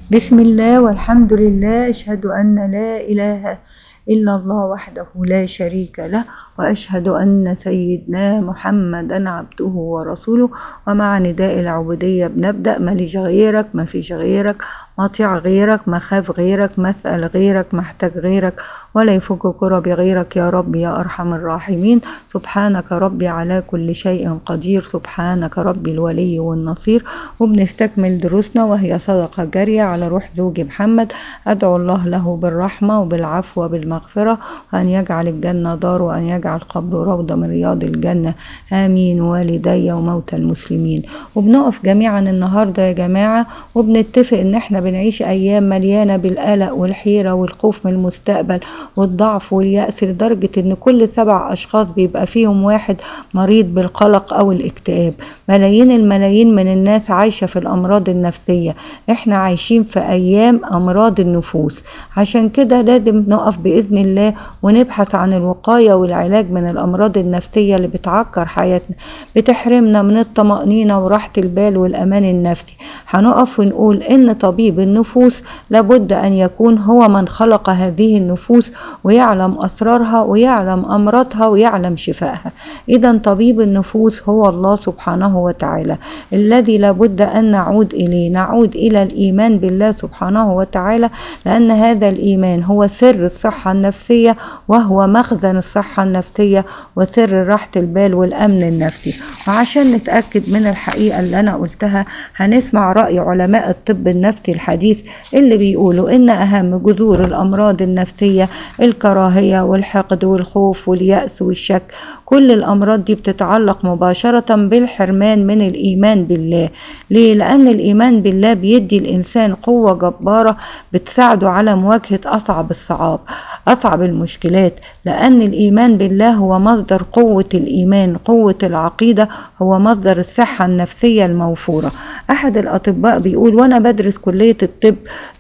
بسم الله والحمد لله أشهد أن لا إله إلا الله وحده لا شريك له وأشهد أن سيدنا محمدا عبده ورسوله ومع نداء العبودية بنبدأ ماليش غيرك ما فيش غيرك مطيع غيرك مخاف غيرك مسأل غيرك محتاج غيرك ولا يفك كرب غيرك يا رب يا أرحم الراحمين سبحانك ربي على كل شيء قدير سبحانك ربي الولي والنصير وبنستكمل دروسنا وهي صدقة جارية على روح زوجي محمد أدعو الله له بالرحمة وبالعفو وبالمغفرة وأن يجعل الجنة دار وأن يجعل قبره روضة من رياض الجنة آمين والدي وموتى المسلمين وبنقف جميعا النهاردة يا جماعة وبنتفق إن احنا بنعيش أيام مليانة بالقلق والحيرة والخوف من المستقبل والضعف واليأس لدرجة إن كل سبع أشخاص بيبقى فيهم واحد مريض بالقلق أو الاكتئاب ملايين الملايين من الناس عايشة في الأمراض النفسية احنا عايشين في أيام أمراض النفوس عشان كده لازم نقف بإذن الله ونبحث عن الوقاية والعلاج من الأمراض النفسية اللي بتعكر حياتنا بتحرمنا من الطمأنينة وراحة البال والأمان النفسي هنقف ونقول إن طبيب النفوس لابد أن يكون هو من خلق هذه النفوس ويعلم أسرارها ويعلم أمراضها ويعلم شفائها إذا طبيب النفوس هو الله سبحانه وتعالى الذي لابد أن نعود إليه نعود إلى الإيمان بالله سبحانه وتعالى لأن هذا الإيمان هو سر الصحة النفسية وهو مخزن الصحة النفسية وسر راحة البال والأمن النفسي وعشان نتأكد من الحقيقة اللي أنا قلتها هنسمع رأي علماء الطب النفسي الحديث اللي بيقولوا إن أهم جذور الأمراض النفسية الكراهية والحقد والخوف واليأس والشك كل الأمراض دي بتتعلق مباشرة بالحرمان من الإيمان بالله ليه؟ لأن الإيمان بالله بيدي الإنسان قوة جبارة بتساعده على مواجهة أصعب الصعاب أصعب المشكلات لأن الإيمان بالله هو مصدر قوة الإيمان قوة العقيدة هو مصدر الصحة النفسية الموفورة أحد الأطباء بيقول وأنا بدرس كلية الطب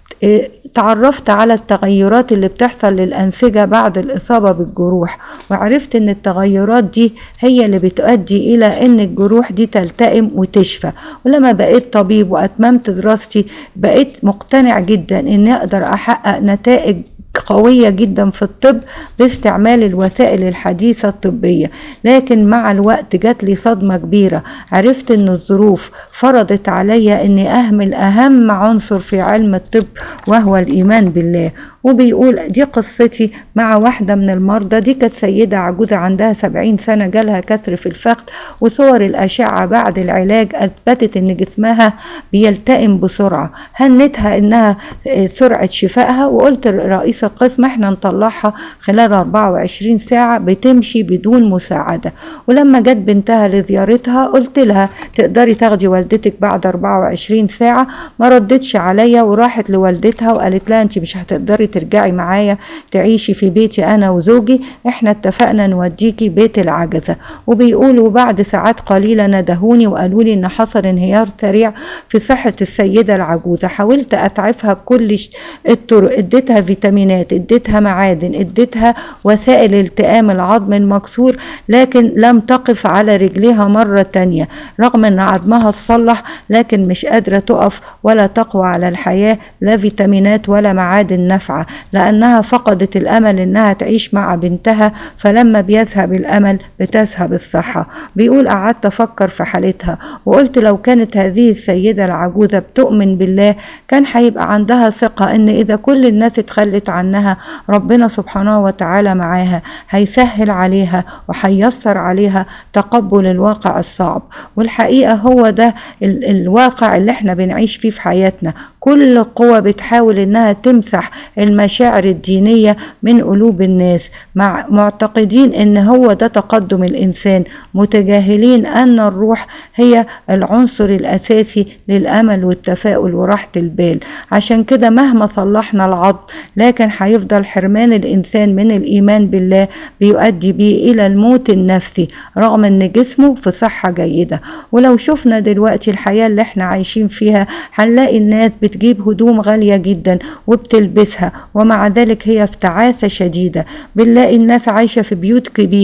تعرفت على التغيرات اللي بتحصل للأنسجة بعد الإصابة بالجروح وعرفت إن التغيرات دي هي اللي بتؤدي إلى إن الجروح دي تلتئم وتشفى ولما بقيت طبيب وأتممت دراستي بقيت مقتنع جدا إني أقدر أحقق نتائج قوية جدا في الطب باستعمال الوسائل الحديثة الطبية لكن مع الوقت جات لي صدمة كبيرة عرفت ان الظروف فرضت عليا اني اهمل اهم عنصر في علم الطب وهو الايمان بالله وبيقول دي قصتي مع واحدة من المرضى دي كانت سيدة عجوزة عندها سبعين سنة جالها كسر في الفخذ وصور الأشعة بعد العلاج أثبتت إن جسمها بيلتئم بسرعة هنتها إنها سرعة شفائها وقلت لرئيس القسم إحنا نطلعها خلال 24 ساعة بتمشي بدون مساعدة ولما جت بنتها لزيارتها قلت لها تقدري تاخدي والدتك بعد 24 ساعة ما ردتش عليا وراحت لوالدتها وقالت لها انت مش هتقدري ترجعي معايا تعيشي في بيتي انا وزوجي احنا اتفقنا نوديكي بيت العجزة وبيقولوا بعد ساعات قليلة ندهوني وقالوا لي ان حصل انهيار سريع في صحة السيدة العجوزة حاولت اتعفها بكل الطرق اديتها فيتامينات اديتها معادن اديتها وسائل التئام العظم المكسور لكن لم تقف على رجليها مرة تانية رغم ان عظمها اتصلح لكن مش قادرة تقف ولا تقوى على الحياة لا فيتامينات ولا معادن نافعة لأنها فقدت الأمل إنها تعيش مع بنتها فلما بيذهب الأمل بتذهب الصحة بيقول قعدت أفكر في حالتها وقلت لو كانت هذه السيدة العجوزة بتؤمن بالله كان هيبقى عندها ثقة إن إذا كل الناس اتخلت عنها ربنا سبحانه وتعالى معاها هيسهل عليها وهيسر عليها تقبل الواقع الصعب والحقيقة هو ده الواقع اللي احنا بنعيش فيه في حياتنا كل قوة بتحاول انها تمسح المشاعر الدينية من قلوب الناس مع معتقدين ان هو ده تقدم الانسان متجاهلين ان الروح هي العنصر الاساسي للامل والتفاؤل وراحة البال عشان كده مهما صلحنا العظم لكن هيفضل حرمان الانسان من الايمان بالله بيؤدي بيه الى الموت النفسي رغم ان جسمه في صحة جيدة ولو شفنا دلوقتي الحياة اللي احنا عايشين فيها هنلاقي الناس بتجيب هدوم غالية جدا وبتلبسها ومع ذلك هي في تعاسة شديدة بنلاقي الناس عايشة في بيوت كبيرة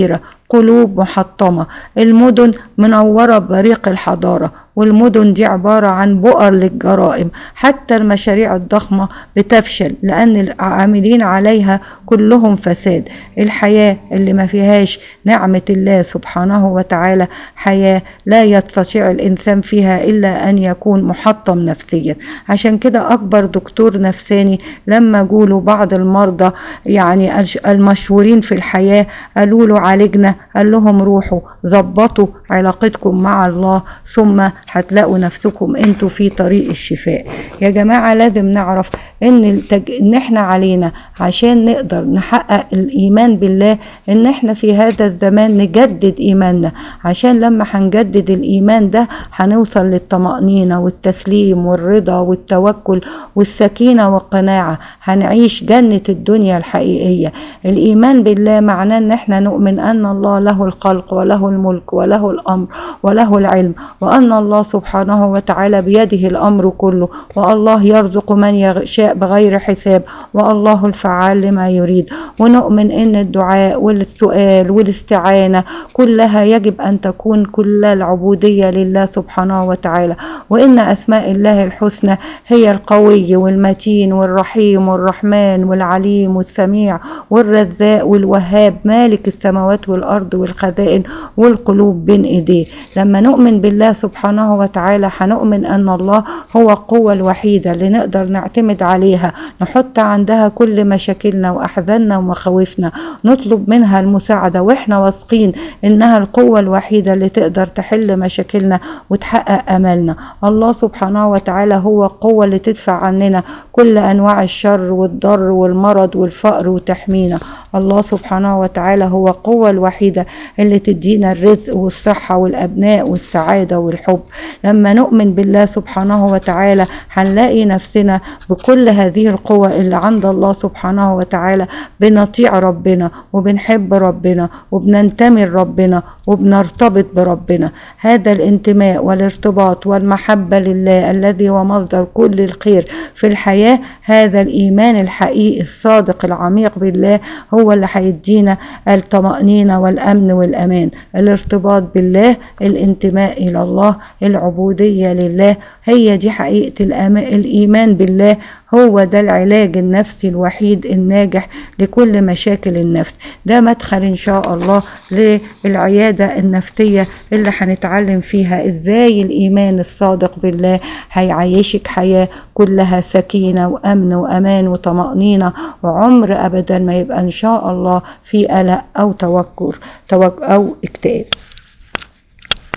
قلوب محطمة المدن منورة بريق الحضارة والمدن دي عبارة عن بؤر للجرائم حتى المشاريع الضخمة بتفشل لأن العاملين عليها كلهم فساد الحياة اللي ما فيهاش نعمة الله سبحانه وتعالى حياة لا يستطيع الإنسان فيها إلا أن يكون محطم نفسيا عشان كده أكبر دكتور نفساني لما جوله بعض المرضى يعني المشهورين في الحياة قالوا له عالجنا قال لهم روحوا ظبطوا علاقتكم مع الله ثم هتلاقوا نفسكم انتوا في طريق الشفاء يا جماعة لازم نعرف ان, التج... إن احنا علينا عشان نقدر نحقق الايمان بالله ان احنا في هذا الزمان نجدد ايماننا عشان لما هنجدد الايمان ده هنوصل للطمأنينة والتسليم والرضا والتوكل والسكينة والقناعة هنعيش جنة الدنيا الحقيقية الايمان بالله معناه ان احنا نؤمن ان الله له الخلق وله الملك وله الامر وله العلم وان الله سبحانه وتعالى بيده الامر كله والله يرزق من يشاء بغير حساب والله الفعال لما يريد ونؤمن ان الدعاء والسؤال والاستعانه كلها يجب ان تكون كل العبوديه لله سبحانه وتعالى وان اسماء الله الحسنى هي القوي والمتين والرحيم والرحمن والعليم والسميع والرزاق والوهاب مالك السماوات والارض والخزائن والقلوب بين ايديه لما نؤمن بالله سبحانه وتعالى هنؤمن ان الله هو القوه الوحيده اللي نقدر نعتمد عليها نحط عندها كل مشاكلنا واحزاننا ومخاوفنا نطلب منها المساعده واحنا واثقين انها القوه الوحيده اللي تقدر تحل مشاكلنا وتحقق املنا الله سبحانه وتعالى هو القوه اللي تدفع عننا كل انواع الشر والضر والمرض والفقر وتحمينا الله سبحانه وتعالى هو القوه الوحيده اللي تدينا الرزق والصحه والابناء والسعاده والحب لما نؤمن بالله سبحانه وتعالى هنلاقي نفسنا بكل هذه القوة اللي عند الله سبحانه وتعالى بنطيع ربنا وبنحب ربنا وبننتمي لربنا وبنرتبط بربنا هذا الانتماء والارتباط والمحبة لله الذي هو مصدر كل الخير في الحياة هذا الإيمان الحقيقي الصادق العميق بالله هو اللي هيدينا الطمأنينة والأمن والأمان الارتباط بالله الانتماء إلى الله العبودية لله هي دي حقيقة الإيمان بالله هو ده العلاج النفسي الوحيد الناجح لكل مشاكل النفس ده مدخل ان شاء الله للعيادة النفسية اللي هنتعلم فيها ازاي الايمان الصادق بالله هيعيشك حياة كلها سكينة وامن وامان وطمأنينة وعمر ابدا ما يبقى ان شاء الله في قلق او توكر او اكتئاب